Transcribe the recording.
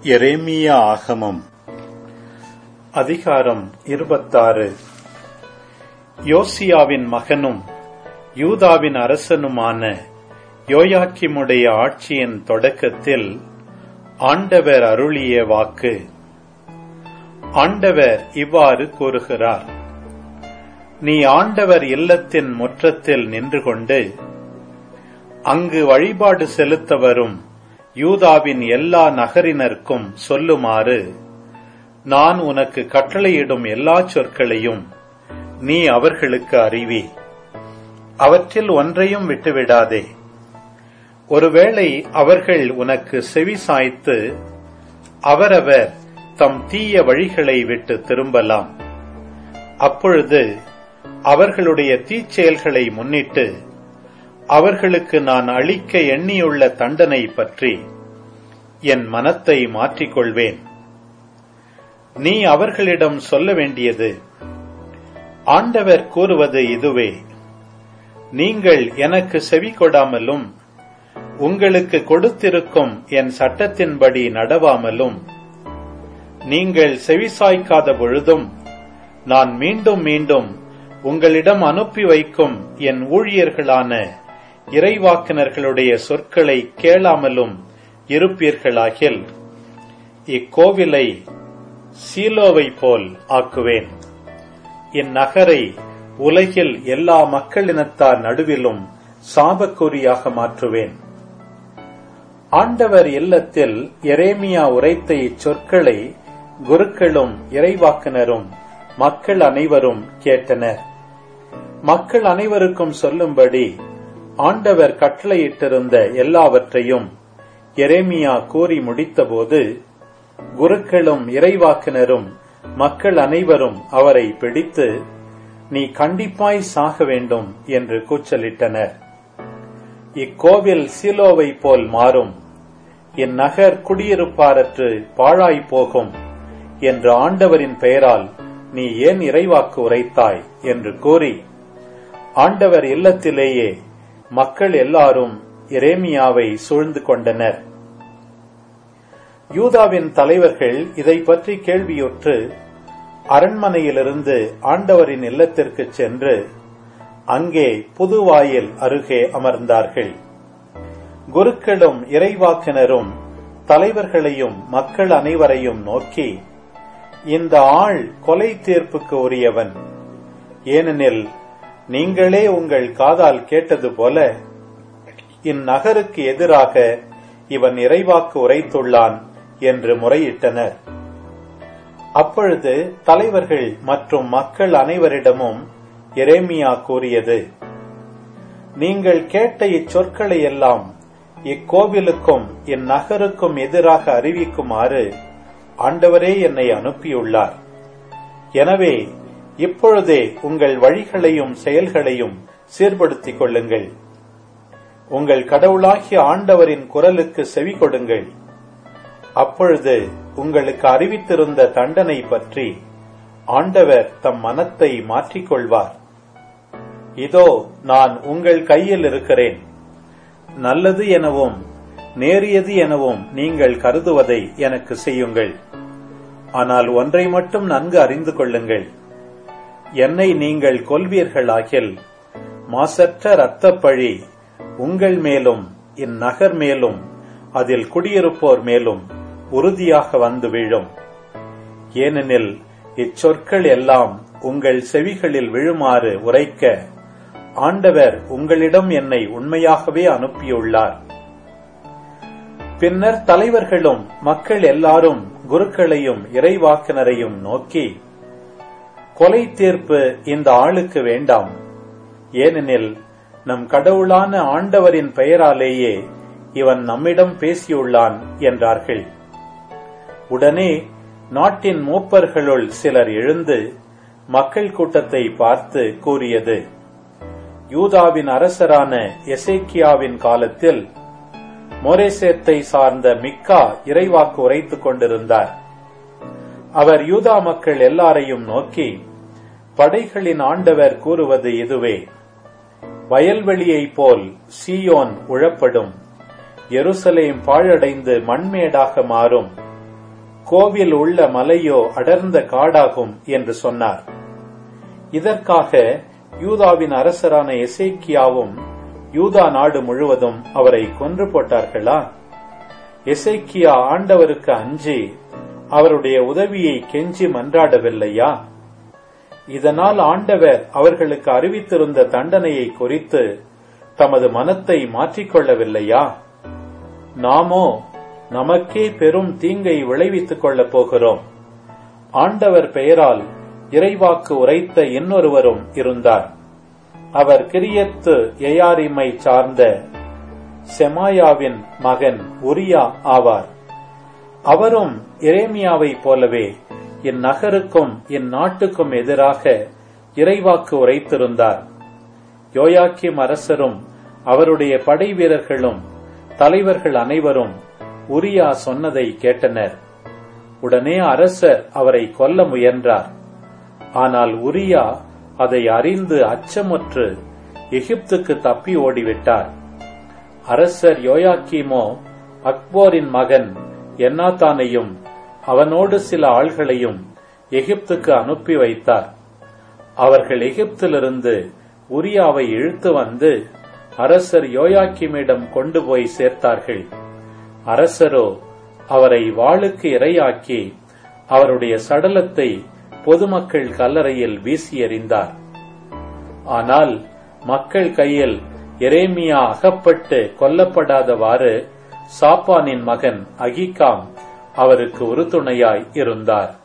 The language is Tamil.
எரேமியா ஆகமம் அதிகாரம் இருபத்தாறு யோசியாவின் மகனும் யூதாவின் அரசனுமான யோயாக்கிமுடைய ஆட்சியின் தொடக்கத்தில் ஆண்டவர் அருளிய வாக்கு ஆண்டவர் இவ்வாறு கூறுகிறார் நீ ஆண்டவர் இல்லத்தின் முற்றத்தில் நின்று கொண்டு அங்கு வழிபாடு செலுத்த வரும் யூதாவின் எல்லா நகரினருக்கும் சொல்லுமாறு நான் உனக்கு கட்டளையிடும் எல்லா சொற்களையும் நீ அவர்களுக்கு அறிவி அவற்றில் ஒன்றையும் விட்டுவிடாதே ஒருவேளை அவர்கள் உனக்கு செவி சாய்த்து அவரவர் தம் தீய வழிகளை விட்டு திரும்பலாம் அப்பொழுது அவர்களுடைய தீச்செயல்களை முன்னிட்டு அவர்களுக்கு நான் அளிக்க எண்ணியுள்ள தண்டனை பற்றி என் மனத்தை மாற்றிக்கொள்வேன் நீ அவர்களிடம் சொல்ல வேண்டியது ஆண்டவர் கூறுவது இதுவே நீங்கள் எனக்கு செவி கொடாமலும் உங்களுக்கு கொடுத்திருக்கும் என் சட்டத்தின்படி நடவாமலும் நீங்கள் செவிசாய்க்காத பொழுதும் நான் மீண்டும் மீண்டும் உங்களிடம் அனுப்பி வைக்கும் என் ஊழியர்களான இறைவாக்கினர்களுடைய சொற்களை கேளாமலும் இருப்பீர்களாகில் இக்கோவிலை சீலோவை போல் ஆக்குவேன் இந்நகரை உலகில் எல்லா மக்களினத்தார் நடுவிலும் சாபக்குறியாக மாற்றுவேன் ஆண்டவர் இல்லத்தில் எரேமியா உரைத்த இச்சொற்களை குருக்களும் இறைவாக்கினரும் மக்கள் அனைவரும் கேட்டனர் மக்கள் அனைவருக்கும் சொல்லும்படி ஆண்டவர் கட்டளையிட்டிருந்த எல்லாவற்றையும் எரேமியா கூறி முடித்தபோது குருக்களும் இறைவாக்கினரும் மக்கள் அனைவரும் அவரை பிடித்து நீ கண்டிப்பாய் சாக வேண்டும் என்று கூச்சலிட்டனர் இக்கோவில் சீலோவை போல் மாறும் இந்நகர் குடியிருப்பாரற்று பாழாய் போகும் என்று ஆண்டவரின் பெயரால் நீ ஏன் இறைவாக்கு உரைத்தாய் என்று கூறி ஆண்டவர் இல்லத்திலேயே மக்கள் எல்லாரும் எரேமியாவை சூழ்ந்து கொண்டனர் யூதாவின் தலைவர்கள் இதை பற்றி கேள்வியுற்று அரண்மனையிலிருந்து ஆண்டவரின் இல்லத்திற்கு சென்று அங்கே புதுவாயில் அருகே அமர்ந்தார்கள் குருக்களும் இறைவாக்கினரும் தலைவர்களையும் மக்கள் அனைவரையும் நோக்கி இந்த ஆள் கொலை தீர்ப்புக்கு உரியவன் ஏனெனில் நீங்களே உங்கள் காதால் கேட்டது போல இந்நகருக்கு எதிராக இவன் இறைவாக்கு உரைத்துள்ளான் என்று முறையிட்டனர் அப்பொழுது தலைவர்கள் மற்றும் மக்கள் அனைவரிடமும் எரேமியா கூறியது நீங்கள் கேட்ட இச்சொற்களை எல்லாம் இக்கோவிலுக்கும் இந்நகருக்கும் எதிராக அறிவிக்குமாறு ஆண்டவரே என்னை அனுப்பியுள்ளார் எனவே இப்பொழுதே உங்கள் வழிகளையும் செயல்களையும் சீர்படுத்திக் கொள்ளுங்கள் உங்கள் கடவுளாகிய ஆண்டவரின் குரலுக்கு செவி கொடுங்கள் அப்பொழுது உங்களுக்கு அறிவித்திருந்த தண்டனை பற்றி ஆண்டவர் தம் மனத்தை மாற்றிக்கொள்வார் இதோ நான் உங்கள் கையில் இருக்கிறேன் நல்லது எனவும் நேரியது எனவும் நீங்கள் கருதுவதை எனக்கு செய்யுங்கள் ஆனால் ஒன்றை மட்டும் நன்கு அறிந்து கொள்ளுங்கள் என்னை நீங்கள் கொல்வீர்களாகில் மாசற்ற இரத்தப்பழி உங்கள் மேலும் இந்நகர் மேலும் அதில் குடியிருப்போர் மேலும் உறுதியாக வந்து விழும் ஏனெனில் இச்சொற்கள் எல்லாம் உங்கள் செவிகளில் விழுமாறு உரைக்க ஆண்டவர் உங்களிடம் என்னை உண்மையாகவே அனுப்பியுள்ளார் பின்னர் தலைவர்களும் மக்கள் எல்லாரும் குருக்களையும் இறைவாக்கினரையும் நோக்கி கொலை தீர்ப்பு இந்த ஆளுக்கு வேண்டாம் ஏனெனில் நம் கடவுளான ஆண்டவரின் பெயராலேயே இவன் நம்மிடம் பேசியுள்ளான் என்றார்கள் உடனே நாட்டின் மூப்பர்களுள் சிலர் எழுந்து மக்கள் கூட்டத்தை பார்த்து கூறியது யூதாவின் அரசரான எசேக்கியாவின் காலத்தில் மொரேசேத்தை சார்ந்த மிக்கா இறைவாக்கு உரைத்துக் கொண்டிருந்தார் அவர் யூதா மக்கள் எல்லாரையும் நோக்கி படைகளின் ஆண்டவர் கூறுவது இதுவே வயல்வெளியைப் போல் சீயோன் உழப்படும் எருசலேம் பாழடைந்து மண்மேடாக மாறும் கோவில் உள்ள மலையோ அடர்ந்த காடாகும் என்று சொன்னார் இதற்காக யூதாவின் அரசரான எசேக்கியாவும் யூதா நாடு முழுவதும் அவரை கொன்று போட்டார்களா எசேக்கியா ஆண்டவருக்கு அஞ்சி அவருடைய உதவியை கெஞ்சி மன்றாடவில்லையா இதனால் ஆண்டவர் அவர்களுக்கு அறிவித்திருந்த தண்டனையை குறித்து தமது மனத்தை மாற்றிக்கொள்ளவில்லையா நாமோ நமக்கே பெரும் தீங்கை விளைவித்துக் கொள்ளப் போகிறோம் ஆண்டவர் பெயரால் இறைவாக்கு உரைத்த இன்னொருவரும் இருந்தார் அவர் கிரியத்து எயாரிமை சார்ந்த செமாயாவின் மகன் உரியா ஆவார் அவரும் எரேமியாவைப் போலவே இந்நகருக்கும் இந்நாட்டுக்கும் எதிராக இறைவாக்கு உரைத்திருந்தார் யோயாக்கிம் அரசரும் அவருடைய படை வீரர்களும் தலைவர்கள் அனைவரும் உரியா சொன்னதை கேட்டனர் உடனே அரசர் அவரை கொல்ல முயன்றார் ஆனால் உரியா அதை அறிந்து அச்சமுற்று எகிப்துக்கு தப்பி ஓடிவிட்டார் அரசர் யோயாக்கீமோ அக்போரின் மகன் என்னாத்தானையும் அவனோடு சில ஆள்களையும் எகிப்துக்கு அனுப்பி வைத்தார் அவர்கள் எகிப்திலிருந்து உரியாவை இழுத்து வந்து அரசர் யோயாக்கிமிடம் கொண்டு போய் சேர்த்தார்கள் அரசரோ அவரை வாளுக்கு இரையாக்கி அவருடைய சடலத்தை பொதுமக்கள் கல்லறையில் வீசி எறிந்தார் ஆனால் மக்கள் கையில் எரேமியா அகப்பட்டு கொல்லப்படாதவாறு சாப்பானின் மகன் அகிகாம் அவருக்கு உறுதுணையாய் இருந்தார்